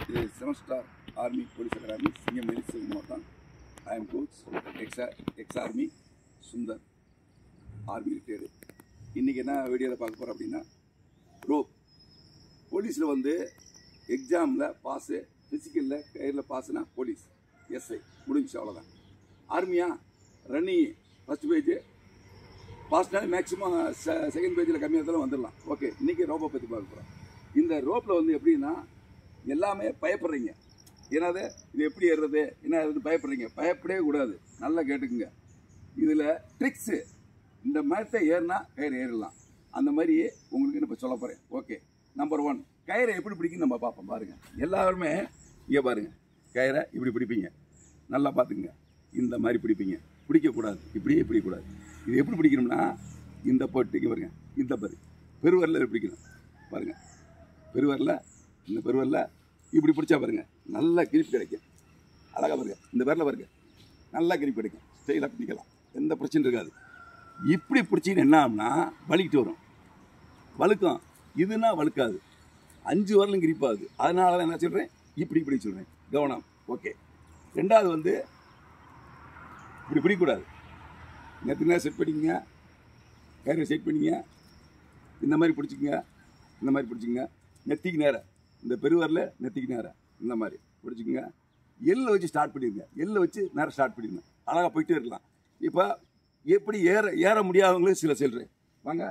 is seven star army police academy singam medicine motan i am coach ex ex army Sundar army retired இன்றைக்கி என்ன வீடியோவில் பார்க்க போகிறோம் அப்படின்னா ரோப் போலீஸில் வந்து எக்ஸாமில் பாஸு ஃபிசிக்கலில் கயிறில் பாஸுனா போலீஸ் எஸ்ஐ முடிஞ்சுச்சு அவ்வளோதான் ஆர்மியா ரன்னிங் ஃபஸ்ட் பேஜ் பாஸ்ட்னாலே மேக்ஸிமம் செகண்ட் பேஜில் கம்மியாக இருந்தாலும் வந்துடலாம் ஓகே இன்றைக்கி ரோப்பை பற்றி பார்க்க போகிறோம் இந்த ரோப்பில் வந்து எப்படின்னா எல்லாமே பயப்படுறீங்க என்னது இது எப்படி ஏறுறது என்ன இது பயப்படுறீங்க பயப்படவே கூடாது நல்லா கேட்டுக்குங்க இதில் ட்ரிக்ஸு இந்த மரத்தை ஏறினா கயிறு ஏறலாம் அந்த மாதிரி உங்களுக்கு இப்போ சொல்ல போகிறேன் ஓகே நம்பர் ஒன் கயிறை எப்படி பிடிக்குன்னு நம்ம பார்ப்போம் பாருங்கள் எல்லாருமே இங்கே பாருங்கள் கயிறை இப்படி பிடிப்பீங்க நல்லா பார்த்துக்குங்க இந்த மாதிரி பிடிப்பீங்க பிடிக்கக்கூடாது இப்படியே பிடிக்கக்கூடாது இது எப்படி பிடிக்கணும்னா இந்த போட்டு இங்கே பாருங்க இந்த பாரு பெருவரில் பிடிக்கணும் பாருங்கள் பெருவரில் இந்த பெருவரில் இப்படி பிடிச்சா பாருங்க நல்ல கிரிப் கிடைக்கும் அழகாக பாருங்க இந்த பேரில் பாருங்க நல்லா கிரிப் கிடைக்கும் ஸ்டைலாக பிடிக்கலாம் எந்த பிரச்சனையும் இருக்காது இப்படி பிடிச்சின்னு என்ன ஆகும்னா வலிக்கிட்டு வரும் வழுக்கும் இதுனா வழுக்காது அஞ்சு வரலும் கிரிப்பாகுது அதனால தான் என்ன சொல்கிறேன் இப்படி இப்படி சொல்கிறேன் கவனம் ஓகே ரெண்டாவது வந்து இப்படி பிடிக்கக்கூடாது நேற்று நேரம் செட் பண்ணிக்கங்க கயிறை செட் பண்ணிங்க இந்த மாதிரி பிடிச்சிக்கங்க இந்த மாதிரி பிடிச்சிங்க நெத்திக்கு நேரம் இந்த பெருவரில் நெத்திக்கு நேரம் இந்த மாதிரி பிடிச்சிக்கங்க எல்லை வச்சு ஸ்டார்ட் பண்ணிடுங்க எல்லை வச்சு நேரம் ஸ்டார்ட் பண்ணிடுங்க அழகாக போயிட்டே இருக்கலாம் இப்போ எப்படி ஏற ஏற முடியாதவங்களும் சில சொல்கிறேன் வாங்க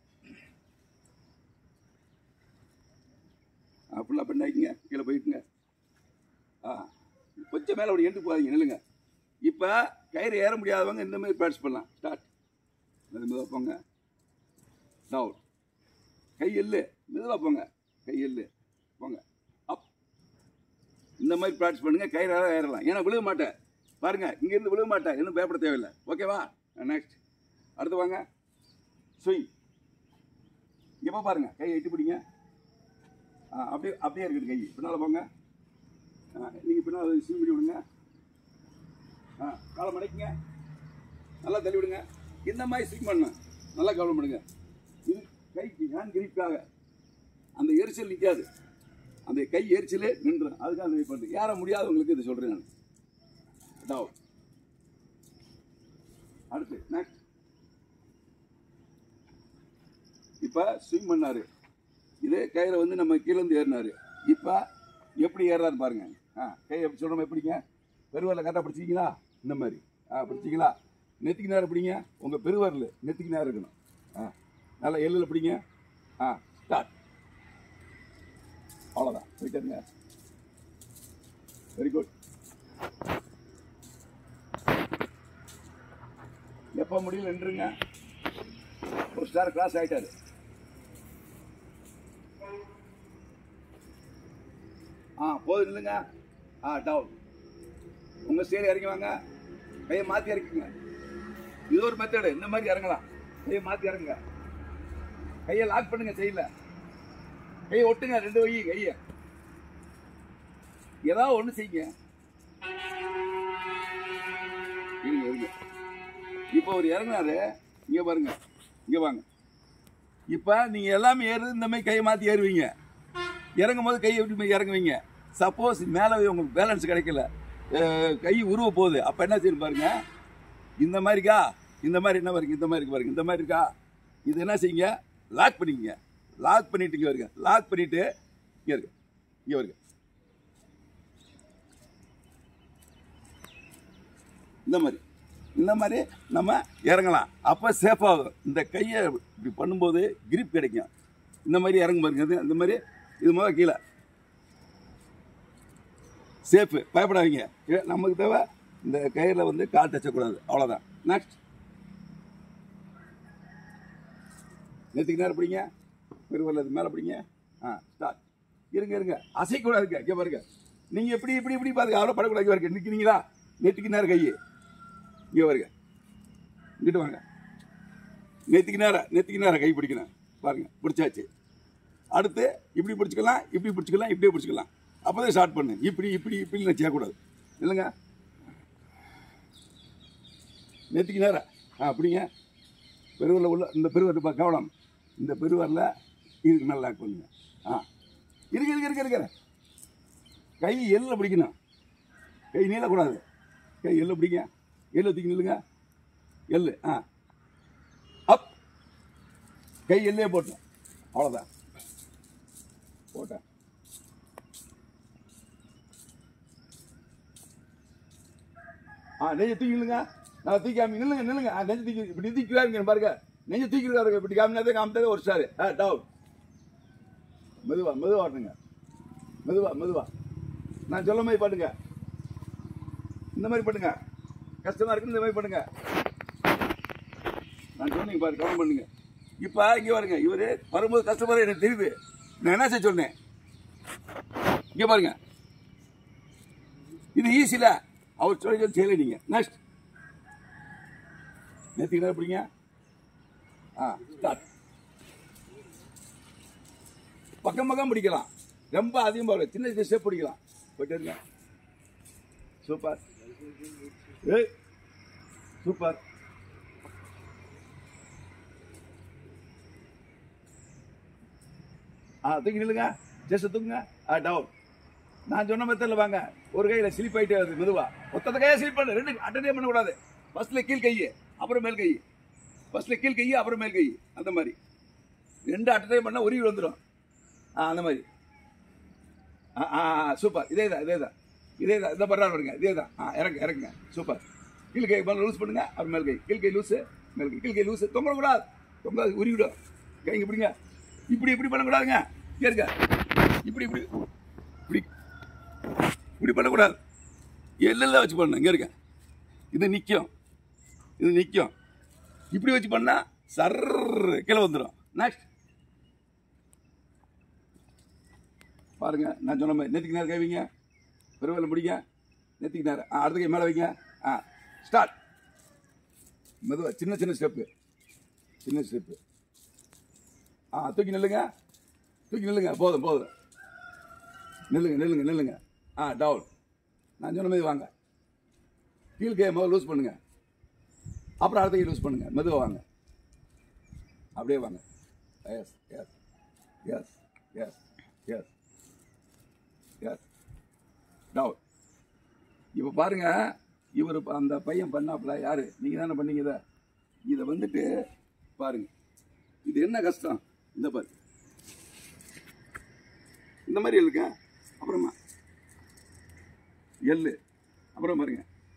ஃபுல்லாக பண்ணாக்கிங்க கீழே போயிட்டுங்க ஆ கொஞ்சம் மேலே அப்படி எண்டு போகாதீங்க நில்லுங்க இப்போ கயிறு ஏற முடியாதவங்க இந்த மாதிரி ப்ராக்டிஸ் பண்ணலாம் ஸ்டார்ட் மெதுவாக போங்க டவுன் கை எல்லு மெதுவாக போங்க கை எல்லு போங்க அப் இந்த மாதிரி ப்ராக்டிஸ் பண்ணுங்க கயிறு ஏறலாம் ஏன்னா விழுக மாட்டேன் பாருங்க இங்கேருந்து விழுக மாட்டேன் இன்னும் பயப்பட தேவையில்லை ஓகேவா நெக்ஸ்ட் அடுத்து வாங்க ஸ்விங் எப்போ பாருங்க கையை எட்டி பிடிங்க ஆ அப்படியே அப்படியே இருக்குது கை பின்னால் போங்க நீங்கள் பின்னால் ஸ்விங் பண்ணி விடுங்க ஆ காலை மடக்குங்க நல்லா தள்ளி விடுங்க இந்த மாதிரி ஸ்விங் பண்ணணும் நல்லா கவனம் பண்ணுங்க இது கைக்கு ஹேண்ட் கிரிப்காக அந்த எரிச்சல் நிற்காது அந்த கை எரிச்சலே நின்றும் அதுக்காக அந்த பண்ணுறது ஏற முடியாதவங்களுக்கு இதை சொல்கிறேன் நான் டவுன் அடுத்து நெக்ஸ்ட் இப்போ ஸ்விம் பண்ணாரு இது கயிறை வந்து நம்ம கீழேருந்து ஏறினாரு இப்போ எப்படி ஏறாரு பாருங்க ஆ கை எப்படி சொல்கிறோம் எப்படிங்க பெருவரில் கரெக்டாக பிடிச்சிங்களா இந்த மாதிரி ஆ பிடிச்சிங்களா நெத்திக்கு நேரம் பிடிங்க உங்கள் பெருவரில் நெத்திக்கு நேரம் இருக்கணும் ஆ நல்லா எள்ளில் பிடிங்க ஆ ஸ்டார்ட் அவ்வளோதான் போயிட்டுருங்க வெரி குட் எப்போ முடியல நின்றுங்க ஒரு ஸ்டார் கிளாஸ் ஆயிட்டாரு ஆ போதும் இல்லைங்க ஆ டவுன் உங்கள் ஸ்டேஜ் இறங்கி வாங்க கையை மாற்றி இறக்குங்க இது ஒரு மெத்தடு இந்த மாதிரி இறங்கலாம் கையை மாற்றி இறங்குங்க கையை லாக் பண்ணுங்க செய்யல கையை ஒட்டுங்க ரெண்டு வை கையை ஏதாவது ஒன்று செய்யுங்க இருங்க இருங்க இப்போ ஒரு இறங்குனாரு இங்கே பாருங்க இங்கே வாங்க இப்போ நீங்கள் எல்லாமே ஏறு இந்த மாதிரி கையை மாற்றி ஏறுவீங்க இறங்கும் போது கையை எப்படி இறங்குவீங்க சப்போஸ் மேலே உங்களுக்கு பேலன்ஸ் கிடைக்கல அஹ் கை உருவ போகுது அப்போ என்ன செய்யணும் பாருங்க இந்த மாதிரிக்கா இந்த மாதிரி என்ன பாருங்க இந்த மாதிரி இருக்கு பாருங்க இந்த மாதிரி இருக்கா இது என்ன செய்யுங்க லாக் பண்ணிக்கங்க லாக் பண்ணிட்டு இங்கே வருங்க லாக் பண்ணிட்டு இங்கே இருக்கு இங்கே வருங்க இந்த மாதிரி இந்த மாதிரி நம்ம இறங்கலாம் அப்போ சேஃபாகும் இந்த கையை இப்படி பண்ணும்போது கிரிப் கிடைக்கும் இந்த மாதிரி இறங்கும் பாருங்க இது இந்த மாதிரி இது முதல் கீழே சேஃபு பயப்படாதீங்க இது நமக்கு தேவை இந்த கயிறில் வந்து கால் தச்சக்கூடாது அவ்வளோதான் நெக்ஸ்ட் நேற்றுக்கு நேரம் பிடிங்க பெருவரில் இது மேலே பிடிங்க ஆ ஸ்டார்ட் இருங்க இருங்க அசைக்கூடாதுங்க இங்கே பாருங்க நீங்கள் எப்படி இப்படி இப்படி பாருங்க அவ்வளோ படக்கூடாது இங்கே பாருங்க நிற்கிறீங்களா நேற்றுக்கு நேரம் கையை இங்கே வருங்க இங்கிட்டு வாங்க நேற்றுக்கு நேரம் நேற்றுக்கு நேரம் கை பிடிக்கணும் பாருங்க பிடிச்சாச்சு அடுத்து இப்படி பிடிச்சிக்கலாம் இப்படி பிடிச்சிக்கலாம் இப்படியே பிடிச்சிக்கலாம் அப்போ தான் ஸ்டார்ட் பண்ணு இப்படி இப்படி இப்படி நான் செய்யக்கூடாது இல்லைங்க நேற்றுக்கு நேரம் ஆ அப்படிங்க பெருவரில் உள்ள இந்த பெருவர் கவனம் இந்த பெருவரில் இதுக்கு நல்லா லாக் பண்ணுங்க ஆ இருக்கு இருக்கு இருக்கு இருக்கிற கை எல்ல பிடிக்கணும் கை நீளக்கூடாது கை எல்ல பிடிங்க எல்ல தூக்கி நில்லுங்க எல்லு ஆ அப் கை எல்லையே போட்டோம் அவ்வளோதான் போட்டேன் ஆ நெஞ்ச தூக்கி நில்லுங்க நான் தூக்கி காமி நில்லுங்க நில்லுங்க ஆ நெஞ்ச தூக்கி இப்படி தூக்கி காமிங்க பாருங்க நெஞ்ச தூக்கி இருக்காரு இப்படி காமினாதே காமித்ததே ஒரு ஸ்டார் ஆ டவுன் மெதுவா மெதுவா வரணுங்க மெதுவா மெதுவா நான் சொல்ல மாதிரி பண்ணுங்க இந்த மாதிரி பண்ணுங்க கஷ்டமா இருக்குன்னு இந்த மாதிரி பண்ணுங்க நான் சொன்னீங்க பாரு கவனம் பண்ணுங்க இப்போ இங்கே பாருங்க இவர் வரும்போது கஷ்டப்படுற எனக்கு தெரியுது நான் என்ன செய்ய சொன்னேன் இங்கே பாருங்க இது ஈஸியில் அவர் சொல்லி சொல்லி செய்யலை நீங்கள் நெக்ஸ்ட் நேற்றுக்கு என்ன பிடிங்க ஆ ஸ்டார்ட் பக்கம் பக்கம் பிடிக்கலாம் ரொம்ப அதிகம் போகல சின்ன சின்ன ஸ்டெப் பிடிக்கலாம் போயிட்டு இருங்க சூப்பர் ஏய் சூப்பர் ஆ தூக்கி நில்லுங்க ஜஸ்ட் தூக்குங்க ஆ டவுன் நான் சொன்ன மெத்தடில் வாங்க ஒரு கையில் ஸ்லிப் ஆகிட்டே வருது மெதுவா ஒத்தத்த கையை ஸ்லிப் பண்ணு ரெண்டு அட்டனே பண்ணக்கூடாது ஃபர்ஸ்ட்ல கீழ் கை அப்புறம் மேல் கை ஃபர்ஸ்ட்ல கீழ் கை அப்புறம் மேல் கை அந்த மாதிரி ரெண்டு அட்டனே பண்ணால் உருவி வந்துடும் ஆ அந்த மாதிரி ஆ ஆ ஆ, சூப்பர் இதே தான் இதே தான் இதே தான் இதை பண்ணுறாரு பாருங்க இதே தான் ஆ இறங்க இறங்குங்க சூப்பர் கீழ் கை மேலே லூஸ் பண்ணுங்க அப்புறம் மேல் கை கீழ் கை லூஸு மேல் கை கீழ் கை லூஸு தொங்கக்கூடாது தொங்காது உருவிடும் கைங்க பிடிங்க இப்படி இப்படி பண்ணக்கூடாதுங்க இங்கே இருக்க இப்படி இப்படி இப்படி இப்படி பண்ணக்கூடாது எல்லாம் வச்சு பண்ணணும் இங்கே இருக்க இது நிற்கும் இது நிற்கும் இப்படி வச்சு பண்ணால் சர் கீழே வந்துடும் நெக்ஸ்ட் பாருங்க நான் சொன்ன மாதிரி நெத்திக்கு நேரம் கைவிங்க பெருவேல முடிங்க நெத்திக்கு நேரம் ஆ அடுத்த கை மேலே வைங்க ஆ ஸ்டார்ட் மெதுவாக சின்ன சின்ன ஸ்டெப்பு சின்ன ஸ்டெப்பு ஆ தூக்கி நில்லுங்க தூக்கி நில்லுங்க போதும் போதும் நில்லுங்க நில்லுங்க நில்லுங்க ஆ டவுன் நான் சொன்ன மாதிரி வாங்க கீழ் கையை முதல்ல லூஸ் பண்ணுங்க அப்புறம் அடுத்த கை லூஸ் பண்ணுங்க மெதுவாக வாங்க அப்படியே வாங்க yes yes yes yes yes yes down இப்போ பாருங்க இவர் அந்த பையன் பண்ணாப்புல யாரு நீங்க தானே பண்ணீங்க இதை இதை வந்துட்டு பாருங்க இது என்ன கஷ்டம் இந்த பாரு இந்த மாதிரி இருக்கா அப்புறமா எள்ளு அப்புறம் பாருங்க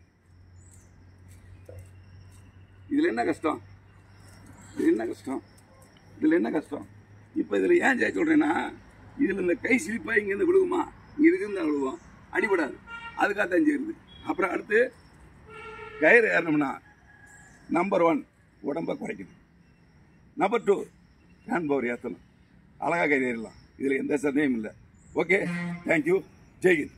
இதுல என்ன கஷ்டம் இது என்ன கஷ்டம் இதுல என்ன கஷ்டம் இப்போ இதுல ஏன் ஜெய சொல்றேன்னா இதுல இந்த கை சிலிப்பா இங்க இருந்து விழுகுமா இங்க இருந்து தான் விழுவோம் அடிபடாது அதுக்காக தான் செய்யுது அப்புறம் அடுத்து கயிறு ஏறணும்னா நம்பர் ஒன் உடம்ப குறைக்கணும் நம்பர் டூ ஹேண்ட் பவர் ஏற்றணும் அழகாக கயிறு ஏறலாம் இதில் எந்த சந்தேகமும் இல்லை ஓகே தேங்க்யூ ஜெய்ஹிந்த்